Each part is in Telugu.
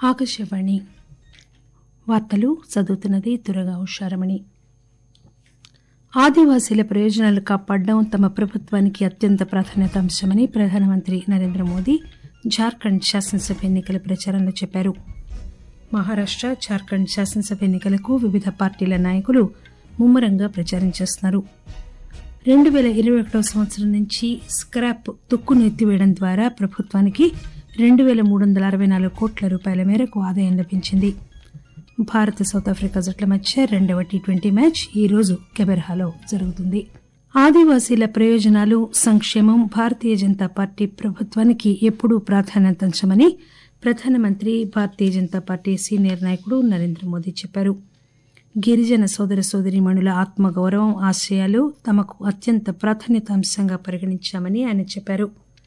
ఆకాశవాణి వార్తలు చదువుతున్నది దురగా ఉషారమణి ఆదివాసీల ప్రయోజనాలు కాపాడడం తమ ప్రభుత్వానికి అత్యంత ప్రాధాన్యత అంశమని ప్రధానమంత్రి నరేంద్ర మోదీ జార్ఖండ్ శాసనసభ ఎన్నికల ప్రచారంలో చెప్పారు మహారాష్ట జార్ఖండ్ శాసనసభ ఎన్నికలకు వివిధ పార్టీల నాయకులు ముమ్మరంగా ప్రచారం చేస్తున్నారు రెండు పేల ఇరవై ఒకటో సంవత్సరం నుంచి స్క్రాప్ తుక్కును ఎత్తివేయడం ద్వారా ప్రభుత్వానికి రెండు పేల మూడు వందల అరవై నాలుగు కోట్ల రూపాయల మేరకు ఆదాయం లభించింది భారత్ సౌత్ ఆఫ్రికా జట్ల మధ్య రెండవ టీ ట్వంటీ మ్యాచ్ ఈ రోజు కెమెరాలో జరుగుతుంది ఆదివాసీల ప్రయోజనాలు సంక్షేమం భారతీయ జనతా పార్టీ ప్రభుత్వానికి ఎప్పుడూ ప్రాధాన్యతంశమని ప్రధానమంత్రి భారతీయ జనతా పార్టీ సీనియర్ నాయకుడు నరేంద్ర మోదీ చెప్పారు గిరిజన సోదర సోదరీమణుల ఆత్మగౌరవం ఆశయాలు తమకు అత్యంత ప్రాధాన్యత అంశంగా పరిగణించామని ఆయన చెప్పారు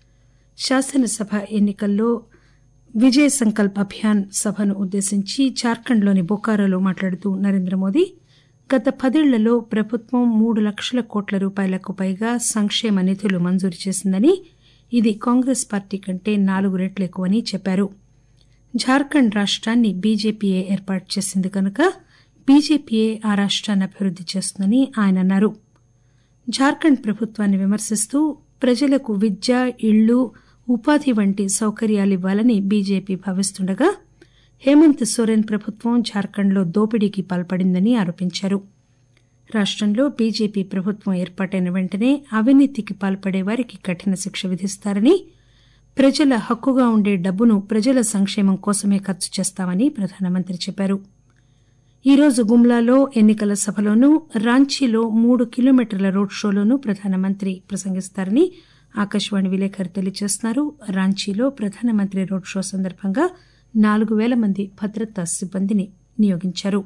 శాసనసభ ఎన్నికల్లో విజయ్ సంకల్ప్ అభియాన్ సభను ఉద్దేశించి జార్ఖండ్లోని బొకారోలో మాట్లాడుతూ నరేంద్ర మోదీ గత పదేళ్లలో ప్రభుత్వం మూడు లక్షల కోట్ల రూపాయలకు పైగా సంక్షేమ నిధులు మంజూరు చేసిందని ఇది కాంగ్రెస్ పార్టీ కంటే నాలుగు రెట్లు ఎక్కువని చెప్పారు జార్ఖండ్ రాష్టాన్ని బీజేపీయే ఏర్పాటు చేసింది కనుక బీజేపీయే ఆ రాష్టాన్ని అభివృద్ది చేస్తుందని ఆయన అన్నారు జార్ఖండ్ ప్రభుత్వాన్ని విమర్శిస్తూ ప్రజలకు విద్య ఇళ్లు ఉపాధి వంటి సౌకర్యాలు ఇవ్వాలని బీజేపీ భావిస్తుండగా హేమంత్ సోరెన్ ప్రభుత్వం జార్ఖండ్లో దోపిడీకి పాల్పడిందని ఆరోపించారు రాష్టంలో బీజేపీ ప్రభుత్వం ఏర్పాటైన వెంటనే అవినీతికి పాల్పడే వారికి కఠిన శిక్ష విధిస్తారని ప్రజల హక్కుగా ఉండే డబ్బును ప్రజల సంక్షేమం కోసమే ఖర్చు చేస్తామని ప్రధానమంత్రి చెప్పారు ఈరోజు గుమ్లాలో ఎన్నికల సభలోనూ రాంచీలో మూడు కిలోమీటర్ల రోడ్ షోలోనూ ప్రధానమంత్రి ప్రసంగిస్తారని ఆకాశవాణి విలేకరి తెలియజేస్తున్నారు రాంచీలో ప్రధానమంత్రి రోడ్ షో సందర్భంగా నాలుగు పేల మంది భద్రతా సిబ్బందిని నియోగించారు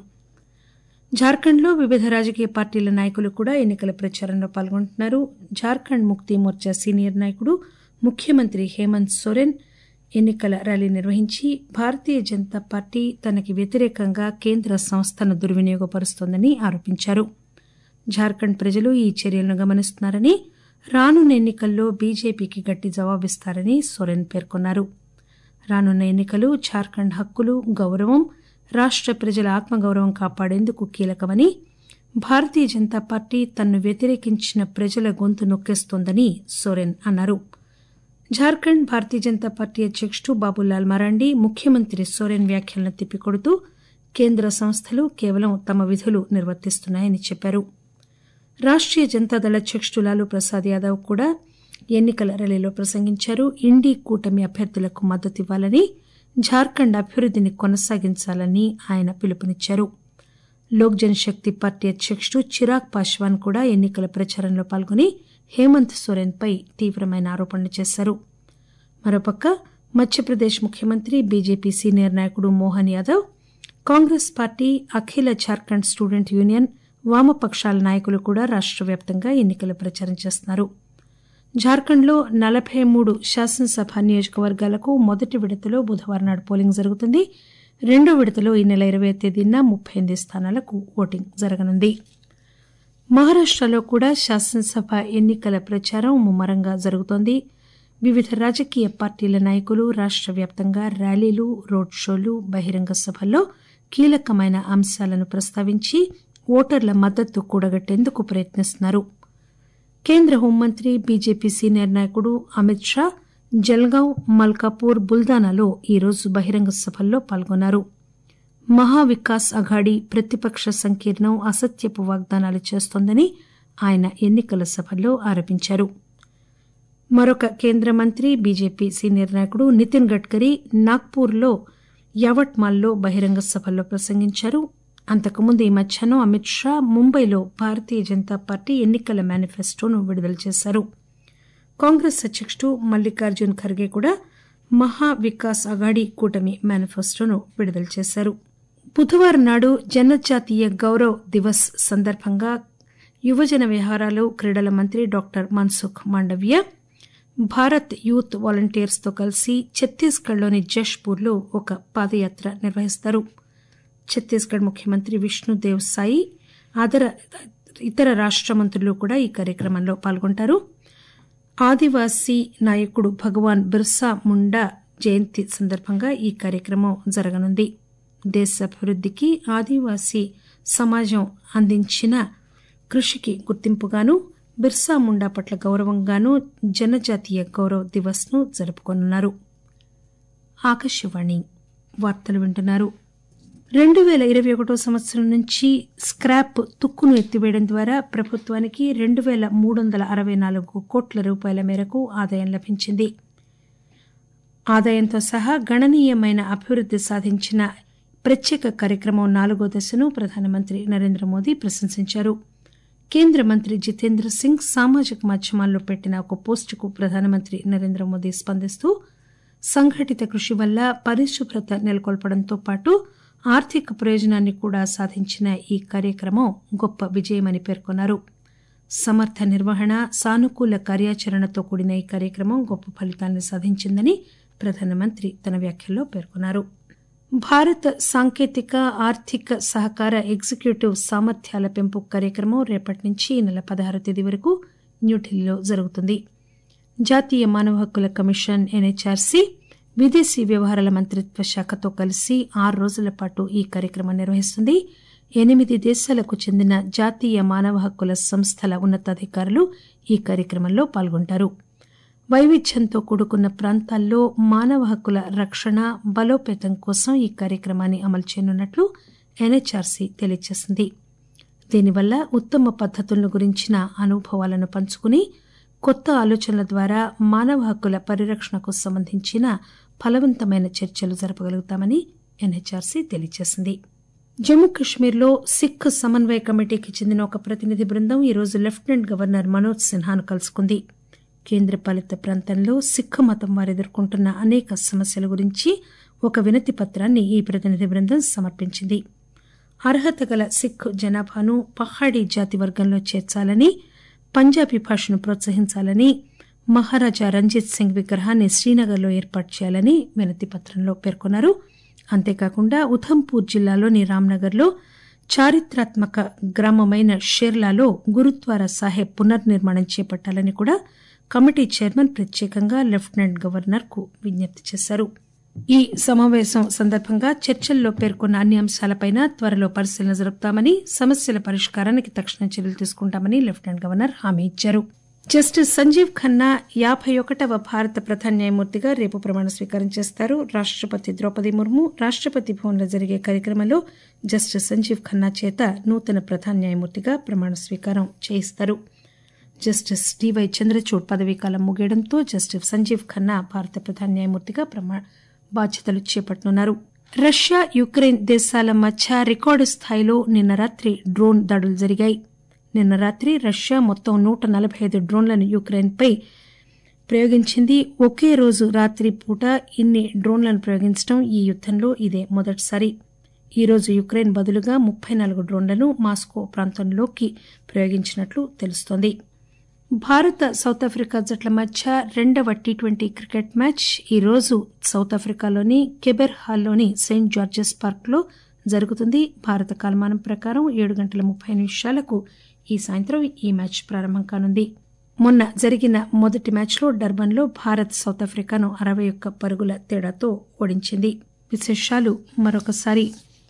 జార్ఖండ్లో వివిధ రాజకీయ పార్టీల నాయకులు కూడా ఎన్నికల ప్రచారంలో పాల్గొంటున్నారు జార్ఖండ్ ముక్తి మోర్చా సీనియర్ నాయకుడు ముఖ్యమంత్రి హేమంత్ సోరెన్ ఎన్నికల ర్యాలీ నిర్వహించి భారతీయ జనతా పార్టీ తనకి వ్యతిరేకంగా కేంద్ర సంస్థను దుర్వినియోగపరుస్తోందని ఆరోపించారు జార్ఖండ్ ప్రజలు ఈ చర్యలను గమనిస్తున్నారని రానున్న ఎన్నికల్లో బీజేపీకి గట్టి జవాబిస్తారని సోరెన్ పేర్కొన్నారు రానున్న ఎన్నికలు జార్ఖండ్ హక్కులు గౌరవం రాష్ట ప్రజల ఆత్మగౌరవం కాపాడేందుకు కీలకమని భారతీయ జనతా పార్టీ తనను వ్యతిరేకించిన ప్రజల గొంతు నొక్కేస్తోందని సోరెన్ అన్నారు జార్ఖండ్ భారతీయ జనతా పార్టీ అధ్యకుడు బాబులాల్ మరాండి ముఖ్యమంత్రి సోరెన్ వ్యాఖ్యలను తిప్పికొడుతూ కేంద్ర సంస్థలు కేవలం తమ విధులు నిర్వర్తిస్తున్నాయని చెప్పారు రాష్టీయ జనతాదళ అధ్యకుడు లాలూ ప్రసాద్ యాదవ్ కూడా ఎన్నికల ర్యాలీలో ప్రసంగించారు ఇండీ కూటమి అభ్యర్థులకు మద్దతివ్వాలని జార్ఖండ్ అభివృద్దిని కొనసాగించాలని ఆయన పిలుపునిచ్చారు లోక్ జనశక్తి పార్టీ అధ్యకుడు చిరాగ్ పాశ్వాన్ కూడా ఎన్నికల ప్రచారంలో పాల్గొని హేమంత్ సోరెన్ పై తీవ్రమైన ఆరోపణలు చేశారు మరోపక్క మధ్యప్రదేశ్ ముఖ్యమంత్రి బీజేపీ సీనియర్ నాయకుడు మోహన్ యాదవ్ కాంగ్రెస్ పార్టీ అఖిల జార్ఖండ్ స్టూడెంట్ యూనియన్ వామపక్షాల నాయకులు కూడా రాష్ట వ్యాప్తంగా ఎన్నికల ప్రచారం చేస్తున్నారు జార్ఖండ్లో నలబై మూడు శాసనసభ నియోజకవర్గాలకు మొదటి విడతలో బుధవారం నాడు పోలింగ్ జరుగుతుంది రెండో విడతలో ఈ నెల ఇరవై తేదీన ముప్పై ఎనిమిది స్థానాలకు ఓటింగ్ జరగనుంది మహారాష్టలో కూడా శాసనసభ ఎన్నికల ప్రచారం ముమ్మరంగా జరుగుతోంది వివిధ రాజకీయ పార్టీల నాయకులు రాష్ట వ్యాప్తంగా ర్యాలీలు రోడ్ షోలు బహిరంగ సభల్లో కీలకమైన అంశాలను ప్రస్తావించి ఓటర్ల మద్దతు కూడగట్టేందుకు ప్రయత్నిస్తున్నారు కేంద్ర హోంమంత్రి బీజేపీ సీనియర్ నాయకుడు అమిత్ షా జల్గాం మల్కాపూర్ బుల్దానాలో ఈరోజు బహిరంగ సభల్లో పాల్గొన్నారు మహావికాస్ అఘాడీ ప్రతిపక్ష సంకీర్ణం అసత్యపు వాగ్దానాలు చేస్తోందని ఆయన ఎన్నికల సభల్లో ఆరోపించారు మరొక కేంద్ర మంత్రి బీజేపీ సీనియర్ నాయకుడు నితిన్ గడ్కరీ నాగ్పూర్లో యావట్మాల్లో బహిరంగ సభల్లో ప్రసంగించారు అంతకుముందు ఈ మధ్యాహ్నం అమిత్ షా ముంబైలో భారతీయ జనతా పార్టీ ఎన్నికల మేనిఫెస్టోను విడుదల చేశారు కాంగ్రెస్ అధ్యకుడు మల్లికార్జున్ ఖర్గే కూడా మహా వికాస్ అఘాడీ కూటమి మేనిఫెస్టోను విడుదల చేశారు బుధవారం నాడు జనజాతీయ గౌరవ్ దివస్ సందర్భంగా యువజన వ్యవహారాలు క్రీడల మంత్రి doctor Mansukh Mandaviya Bharat youth volunteers తో కలిసి ఛత్తీస్గఢ్లోని జష్పూర్లో ఒక పాదయాత్ర నిర్వహిస్తారు ఛత్తీస్గఢ్ ముఖ్యమంత్రి విష్ణుదేవ్ సాయి అదర ఇతర రాష్ట మంత్రులు కూడా ఈ కార్యక్రమంలో పాల్గొంటారు ఆదివాసీ నాయకుడు భగవాన్ బిర్సా ముండా జయంతి సందర్భంగా ఈ కార్యక్రమం జరగనుంది దేశ అభివృద్దికి ఆదివాసీ సమాజం అందించిన కృషికి గుర్తింపుగాను బిర్సా ముండా పట్ల గౌరవంగాను జనజాతీయ గౌరవ్ దివస్ ను జరుపుకోనున్నారు ఆకాశవాణి వార్తలు వింటున్నారు రెండు పేల ఇరవై ఒకటో సంవత్సరం నుంచి స్క్రాప్ తుక్కును ఎత్తివేయడం ద్వారా ప్రభుత్వానికి రెండు పేల మూడు వందల అరవై నాలుగు కోట్ల రూపాయల మేరకు ఆదాయం లభించింది ఆదాయంతో సహా గణనీయమైన అభివృద్ది సాధించిన ప్రత్యేక కార్యక్రమం నాలుగో దశను ప్రధానమంత్రి నరేంద్ర మోదీ ప్రశంసించారు కేంద్ర మంత్రి జితేంద్ర సింగ్ సామాజిక మాధ్యమాల్లో పెట్టిన ఒక పోస్టుకు ప్రధానమంత్రి నరేంద్ర మోదీ స్పందిస్తూ సంఘటిత కృషి వల్ల పరిశుభ్రత నెలకొల్పడంతో పాటు ఆర్థిక ప్రయోజనాన్ని కూడా సాధించిన ఈ కార్యక్రమం గొప్ప విజయమని పేర్కొన్నారు సమర్థ నిర్వహణ సానుకూల కార్యాచరణతో కూడిన ఈ కార్యక్రమం గొప్ప ఫలితాలను సాధించిందని ప్రధానమంత్రి తన వ్యాఖ్యల్లో పేర్కొన్నారు భారత సాంకేతిక ఆర్థిక సహకార ఎగ్జిక్యూటివ్ సామర్థ్యాల పెంపు కార్యక్రమం రేపటి నుంచి ఈ నెల పదహారు తేదీ వరకు న్యూఢిల్లీలో జరుగుతుంది జాతీయ మానవ హక్కుల కమిషన్ ఎన్హెచ్ఆర్సీ విదేశీ వ్యవహారాల మంత్రిత్వ శాఖతో కలిసి ఆరు రోజుల పాటు ఈ కార్యక్రమం నిర్వహిస్తుంది ఎనిమిది దేశాలకు చెందిన జాతీయ మానవ హక్కుల సంస్థల ఉన్నతాధికారులు ఈ కార్యక్రమంలో పాల్గొంటారు వైవిధ్యంతో కూడుకున్న ప్రాంతాల్లో మానవ హక్కుల రక్షణ బలోపేతం కోసం ఈ కార్యక్రమాన్ని అమలు చేయనున్నట్లు ఎన్హెచ్ఆర్సీ తెలియజేసింది దీనివల్ల ఉత్తమ పద్దతులను గురించిన అనుభవాలను పంచుకుని కొత్త ఆలోచనల ద్వారా మానవ హక్కుల పరిరక్షణకు సంబంధించిన ఫలవంతమైన చర్చలు జరపగలుగుతామని ఎన్హెచ్ఆర్సీ తెలియజేసింది జమ్మూ కశ్మీర్లో సిక్ సమన్వయ కమిటీకి చెందిన ఒక ప్రతినిధి బృందం ఈరోజు లెఫ్టినెంట్ గవర్నర్ మనోజ్ సిన్హాను కలుసుకుంది కేంద్రపాలిత ప్రాంతంలో సిక్కు మతం వారు ఎదుర్కొంటున్న అనేక సమస్యల గురించి ఒక వినతి పత్రాన్ని ఈ ప్రతినిధి బృందం సమర్పించింది అర్హత గల సిక్ జనాభాను పహాడీ జాతి వర్గంలో చేర్చాలని పంజాబీ భాషను ప్రోత్సహించాలని మహారాజా రంజిత్ సింగ్ విగ్రహాన్ని శ్రీనగర్లో ఏర్పాటు చేయాలని వినతి పత్రంలో పేర్కొన్నారు అంతేకాకుండా ఉధంపూర్ జిల్లాలోని రామ్నగర్లో చారిత్రాత్మక గ్రామమైన షేర్లాలో గురుద్వారా సాహెబ్ పునర్నిర్మాణం చేపట్టాలని కూడా కమిటీ చైర్మన్ ప్రత్యేకంగా లెఫ్టినెంట్ గవర్నర్ కు విజ్ఞప్తి చేశారు ఈ సమావేశం సందర్భంగా చర్చల్లో పేర్కొన్న అన్ని అంశాలపై త్వరలో పరిశీలన జరుపుతామని సమస్యల పరిష్కారానికి తక్షణ చర్యలు తీసుకుంటామని లెఫ్టినెంట్ గవర్నర్ హామీ ఇచ్చారు జస్టిస్ సంజీవ్ ఖన్నా యాభై ఒకటవ భారత ప్రధాన న్యాయమూర్తిగా రేపు ప్రమాణ స్వీకారం చేస్తారు రాష్టపతి ద్రౌపది ముర్ము రాష్టపతి భవన్లో జరిగే కార్యక్రమంలో జస్టిస్ సంజీవ్ ఖన్నా చేత నూతన ప్రధాన న్యాయమూర్తిగా ప్రమాణ స్వీకారం చేయిస్తారు జస్టిస్ డివై చంద్రచూడ్ పదవీకాలం ముగియడంతో జస్టిస్ సంజీవ్ ఖన్నా భారత ప్రధాన న్యాయమూర్తిగా ప్రమాణ బాధ్యతలు చేపట్టనున్నారు రష్యా యుక్రెయిన్ దేశాల మధ్య రికార్డు స్థాయిలో నిన్న రాత్రి డ్రోన్ దాడులు జరిగాయి నిన్న రాత్రి రష్యా మొత్తం నూట నలభై ఐదు డ్రోన్లను యుక్రెయిన్పై ప్రయోగించింది ఒకే రోజు రాత్రి పూట ఇన్ని డ్రోన్లను ప్రయోగించడం ఈ యుద్దంలో ఇదే మొదటిసారి ఈ రోజు యుక్రెయిన్ బదులుగా ముప్పై నాలుగు డ్రోన్లను మాస్కో ప్రాంతంలోకి ప్రయోగించినట్లు తెలుస్తోంది భారత సౌత్ ఆఫ్రికా జట్ల మధ్య రెండవ టీ ట్వంటీ క్రికెట్ మ్యాచ్ ఈ రోజు సౌత్ ఆఫ్రికాలోని కెబెర్ హాల్లోని సెయింట్ జార్జెస్ పార్క్లో జరుగుతుంది భారత కాలమానం ప్రకారం ఏడు గంటల ముప్పై నిమిషాలకు ఈ సాయంత్రం ఈ మ్యాచ్ ప్రారంభం కానుంది మొన్న జరిగిన మొదటి మ్యాచ్లో డర్బన్లో భారత్ సౌత్ ఆఫ్రికాను అరవై ఒక్క పరుగుల తేడాతో ఓడించింది విశేషాలు మరొకసారి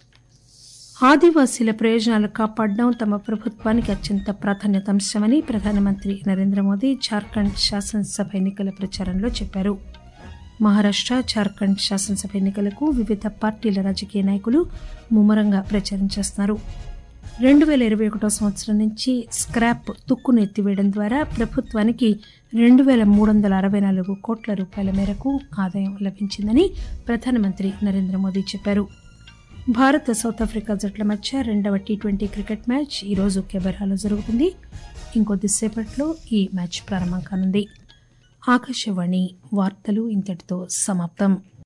ఆదివాసీల ప్రయోజనాలు కాపాడడం తమ ప్రభుత్వానికి అత్యంత ప్రాధాన్యత అంశమని ప్రధానమంత్రి నరేంద్ర మోదీ జార్ఖండ్ శాసనసభ ఎన్నికల ప్రచారంలో చెప్పారు మహారాష్ట జార్ఖండ్ శాసనసభ ఎన్నికలకు వివిధ పార్టీల రాజకీయ నాయకులు ముమ్మరంగా ప్రచారం చేస్తున్నారు రెండు పేల ఇరవై ఒకటో సంవత్సరం నుంచి స్క్రాప్ తుక్కును ఎత్తివేయడం ద్వారా ప్రభుత్వానికి రెండు పేల మూడు వందల అరవై నాలుగు కోట్ల రూపాయల మేరకు ఆదాయం లభించిందని ప్రధానమంత్రి నరేంద్ర మోదీ చెప్పారు భారత్ సౌత్ ఆఫ్రికా జట్ల మధ్య రెండవ టీ ట్వంటీ క్రికెట్ మ్యాచ్ ఈరోజు కెబెర్హాలో జరుగుతుంది ఇంకొద్దిసేపట్లో ఈ మ్యాచ్ ప్రారంభం కానుంది ఆకాశవాణి వార్తలు ఇంతటితో సమాప్తం